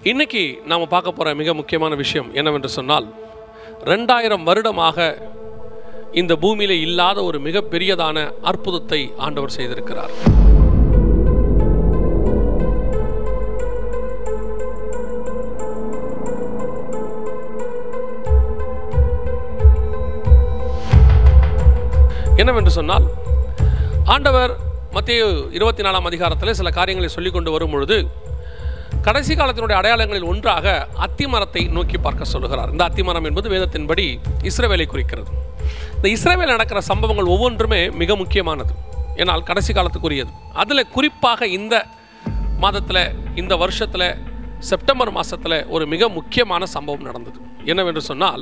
இன்னைக்கு நாம் பார்க்க போகிற மிக முக்கியமான விஷயம் என்னவென்று சொன்னால் ரெண்டாயிரம் வருடமாக இந்த பூமியில இல்லாத ஒரு மிக பெரியதான அற்புதத்தை ஆண்டவர் செய்திருக்கிறார் என்னவென்று சொன்னால் ஆண்டவர் மத்திய இருபத்தி நாலாம் அதிகாரத்தில் சில காரியங்களை சொல்லிக் கொண்டு வரும் பொழுது கடைசி காலத்தினுடைய அடையாளங்களில் ஒன்றாக அத்திமரத்தை நோக்கி பார்க்க சொல்லுகிறார் இந்த அத்திமரம் என்பது வேதத்தின்படி இஸ்ரவேலை குறிக்கிறது இந்த இஸ்ரவேல் நடக்கிற சம்பவங்கள் ஒவ்வொன்றுமே மிக முக்கியமானது ஏன்னால் கடைசி காலத்துக்குரியது அதில் குறிப்பாக இந்த மாதத்தில் இந்த வருஷத்தில் செப்டம்பர் மாதத்தில் ஒரு மிக முக்கியமான சம்பவம் நடந்தது என்னவென்று சொன்னால்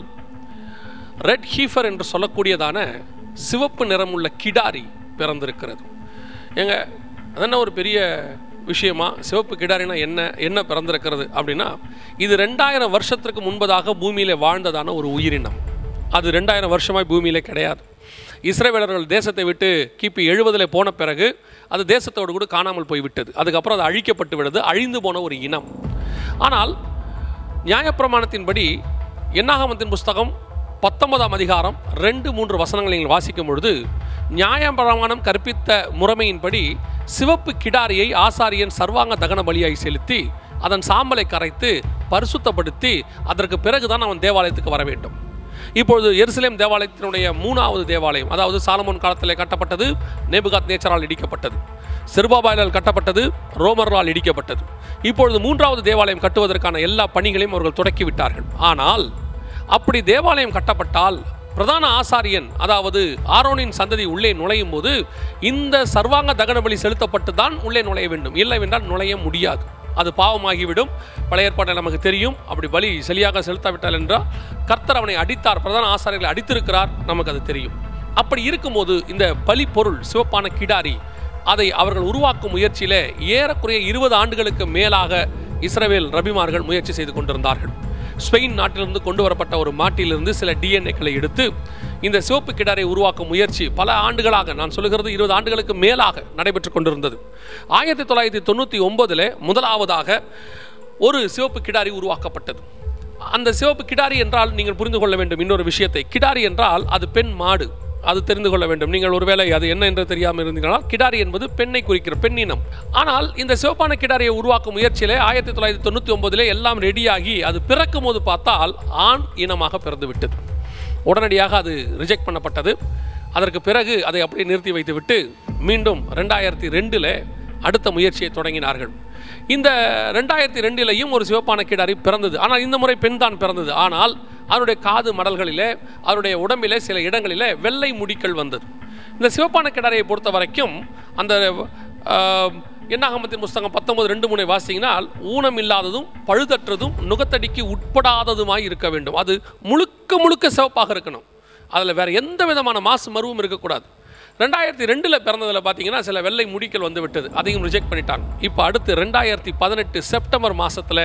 ரெட் ஹீஃபர் என்று சொல்லக்கூடியதான சிவப்பு நிறமுள்ள கிடாரி பிறந்திருக்கிறது ஏங்க அதென்ன ஒரு பெரிய விஷயமா சிவப்பு கிடாரினா என்ன என்ன பிறந்திருக்கிறது அப்படின்னா இது ரெண்டாயிரம் வருஷத்திற்கு முன்பதாக பூமியில வாழ்ந்ததான ஒரு உயிரினம் அது ரெண்டாயிரம் வருஷமாய் பூமியில கிடையாது இஸ்ரேவேலர்கள் தேசத்தை விட்டு கிபி எழுபதில் போன பிறகு அது தேசத்தோடு கூட காணாமல் போய்விட்டது அதுக்கப்புறம் அது அழிக்கப்பட்டு விடுது அழிந்து போன ஒரு இனம் ஆனால் நியாயப்பிரமாணத்தின்படி என்னாகமத்தின் புஸ்தகம் பத்தொன்பதாம் அதிகாரம் ரெண்டு மூன்று வசனங்களை நீங்கள் வாசிக்கும் பொழுது நியாயப்பிரமாணம் கற்பித்த முறைமையின்படி சிவப்பு கிடாரியை ஆசாரியன் சர்வாங்க தகன பலியாய் செலுத்தி அதன் சாம்பலை கரைத்து பரிசுத்தப்படுத்தி அதற்கு பிறகுதான் அவன் தேவாலயத்துக்கு வர வேண்டும் இப்பொழுது எருசலேம் தேவாலயத்தினுடைய மூணாவது தேவாலயம் அதாவது சாலமோன் காலத்தில் கட்டப்பட்டது நேபுகாத் நேச்சரால் இடிக்கப்பட்டது செருபாபாயலால் கட்டப்பட்டது ரோமர்களால் இடிக்கப்பட்டது இப்பொழுது மூன்றாவது தேவாலயம் கட்டுவதற்கான எல்லா பணிகளையும் அவர்கள் தொடக்கி விட்டார்கள் ஆனால் அப்படி தேவாலயம் கட்டப்பட்டால் பிரதான ஆசாரியன் அதாவது ஆரோனின் சந்ததி உள்ளே நுழையும் போது இந்த சர்வாங்க தகனபலி செலுத்தப்பட்டு தான் உள்ளே நுழைய வேண்டும் இல்லை என்றால் நுழைய முடியாது அது பாவமாகிவிடும் பழைய ஏற்பாட்டில் நமக்கு தெரியும் அப்படி பலி சரியாக செலுத்தாவிட்டால் என்றால் கர்த்தர் அவனை அடித்தார் பிரதான ஆசாரியர்களை அடித்திருக்கிறார் நமக்கு அது தெரியும் அப்படி இருக்கும்போது இந்த பலி பொருள் சிவப்பான கிடாரி அதை அவர்கள் உருவாக்கும் முயற்சியில ஏறக்குறைய இருபது ஆண்டுகளுக்கு மேலாக இஸ்ரவேல் ரபிமார்கள் முயற்சி செய்து கொண்டிருந்தார்கள் ஸ்பெயின் நாட்டிலிருந்து கொண்டு வரப்பட்ட ஒரு மாட்டிலிருந்து சில டிஎன்ஏக்களை எடுத்து இந்த சிவப்பு கிடாரை உருவாக்கும் முயற்சி பல ஆண்டுகளாக நான் சொல்லுகிறது இருபது ஆண்டுகளுக்கு மேலாக நடைபெற்று கொண்டிருந்தது ஆயிரத்தி தொள்ளாயிரத்தி தொண்ணூற்றி ஒன்பதில் முதலாவதாக ஒரு சிவப்பு கிடாரி உருவாக்கப்பட்டது அந்த சிவப்பு கிடாரி என்றால் நீங்கள் புரிந்து கொள்ள வேண்டும் இன்னொரு விஷயத்தை கிடாரி என்றால் அது பெண் மாடு அது தெரிந்து கொள்ள வேண்டும் நீங்கள் ஒருவேளை அது என்ன என்று தெரியாமல் இருந்தீங்கன்னா கிடாரி என்பது பெண்ணை குறிக்கிற பெண்ணினம் ஆனால் இந்த சிவப்பான கிடாரியை உருவாக்கும் முயற்சியிலே ஆயிரத்தி தொள்ளாயிரத்தி தொண்ணூற்றி ஒன்பதிலே எல்லாம் ரெடியாகி அது பிறக்கும் போது பார்த்தால் ஆண் இனமாக பிறந்து விட்டது உடனடியாக அது ரிஜெக்ட் பண்ணப்பட்டது அதற்கு பிறகு அதை அப்படியே நிறுத்தி வைத்துவிட்டு மீண்டும் ரெண்டாயிரத்தி ரெண்டில் அடுத்த முயற்சியை தொடங்கினார்கள் இந்த ரெண்டாயிரத்தி ரெண்டிலையும் ஒரு சிவப்பான கிடாரி பிறந்தது ஆனால் இந்த முறை பெண் தான் பிறந்தது ஆனால் அவருடைய காது மடல்களிலே அவருடைய உடம்பிலே சில இடங்களிலே வெள்ளை முடிக்கள் வந்தது இந்த சிவப்பான கிடாரியை பொறுத்த வரைக்கும் அந்த ஆஹ், என்னாகமத்தின் புஸ்தகம் பத்தொன்பது ரெண்டு மூணை வாசிங்கன்னா ஊனம் இல்லாததும் பழுதற்றதும் நுகத்தடிக்கு உட்படாததுமாய் இருக்க வேண்டும் அது முழுக்க முழுக்க சிவப்பாக இருக்கணும் அதில் வேற எந்த விதமான மாசு மருவும் இருக்கக்கூடாது ரெண்டாயிரத்தி ரெண்டில் பிறந்ததில் பார்த்தீங்கன்னா சில வெள்ளை முடிக்கல் வந்து விட்டது அதையும் ரிஜெக்ட் பண்ணிட்டாங்க இப்போ அடுத்து ரெண்டாயிரத்தி பதினெட்டு செப்டம்பர் மாதத்தில்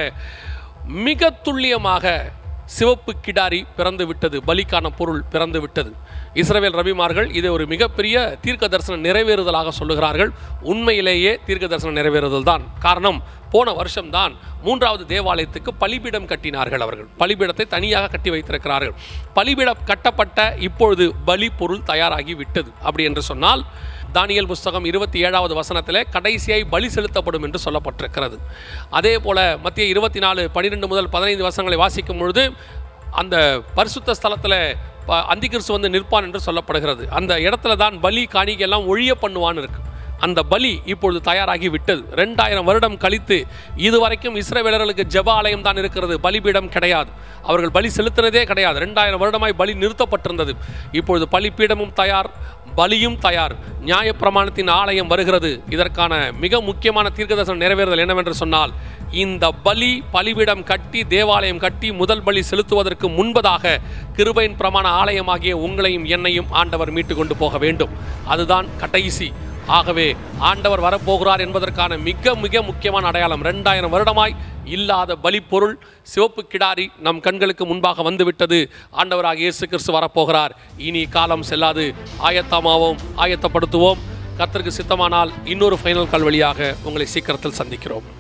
மிக துல்லியமாக சிவப்பு கிடாரி பிறந்து விட்டது பலிக்கான பொருள் பிறந்து விட்டது இஸ்ரவேல் ரபிமார்கள் இதை ஒரு மிகப்பெரிய தீர்க்க தரிசனம் நிறைவேறுதலாக சொல்லுகிறார்கள் உண்மையிலேயே தீர்க்க தரிசனம் நிறைவேறுதல் தான் காரணம் போன வருஷம்தான் மூன்றாவது தேவாலயத்துக்கு பலிபீடம் கட்டினார்கள் அவர்கள் பலிபீடத்தை தனியாக கட்டி வைத்திருக்கிறார்கள் பலிபீடம் கட்டப்பட்ட இப்பொழுது பலி பொருள் தயாராகி விட்டது அப்படி என்று சொன்னால் தானியல் புஸ்தகம் இருபத்தி ஏழாவது வசனத்திலே கடைசியாய் பலி செலுத்தப்படும் என்று சொல்லப்பட்டிருக்கிறது அதே போல மத்திய இருபத்தி நாலு பன்னிரெண்டு முதல் பதினைந்து வசனங்களை வாசிக்கும் பொழுது அந்த பரிசுத்த ஸ்தலத்தில் அந்திகிறிஸ்து வந்து நிற்பான் என்று சொல்லப்படுகிறது அந்த இடத்துல தான் பலி காணிக்கை எல்லாம் ஒழிய பண்ணுவான்னு இருக்கு அந்த பலி இப்பொழுது தயாராகி விட்டது ரெண்டாயிரம் வருடம் கழித்து இதுவரைக்கும் இஸ்ரவேலர்களுக்கு ஜெப ஆலயம் தான் இருக்கிறது பலிபீடம் கிடையாது அவர்கள் பலி செலுத்தினதே கிடையாது ரெண்டாயிரம் வருடமாய் பலி நிறுத்தப்பட்டிருந்தது இப்பொழுது பலிபீடமும் தயார் பலியும் தயார் நியாயப்பிரமாணத்தின் ஆலயம் வருகிறது இதற்கான மிக முக்கியமான தீர்க்கதர்சனம் நிறைவேறுதல் என்னவென்று சொன்னால் இந்த பலி பலிபீடம் கட்டி தேவாலயம் கட்டி முதல் பலி செலுத்துவதற்கு முன்பதாக கிருபையின் பிரமாண ஆலயமாகிய உங்களையும் என்னையும் ஆண்டவர் மீட்டு கொண்டு போக வேண்டும் அதுதான் கடைசி ஆகவே ஆண்டவர் வரப்போகிறார் என்பதற்கான மிக மிக முக்கியமான அடையாளம் ரெண்டாயிரம் வருடமாய் இல்லாத பலி பொருள் சிவப்பு கிடாரி நம் கண்களுக்கு முன்பாக வந்துவிட்டது ஆண்டவராக இயேசு கிறிஸ்து வரப்போகிறார் இனி காலம் செல்லாது ஆயத்தமாவோம் ஆயத்தப்படுத்துவோம் கர்த்தருக்கு சித்தமானால் இன்னொரு ஃபைனல் கால் வழியாக உங்களை சீக்கிரத்தில் சந்திக்கிறோம்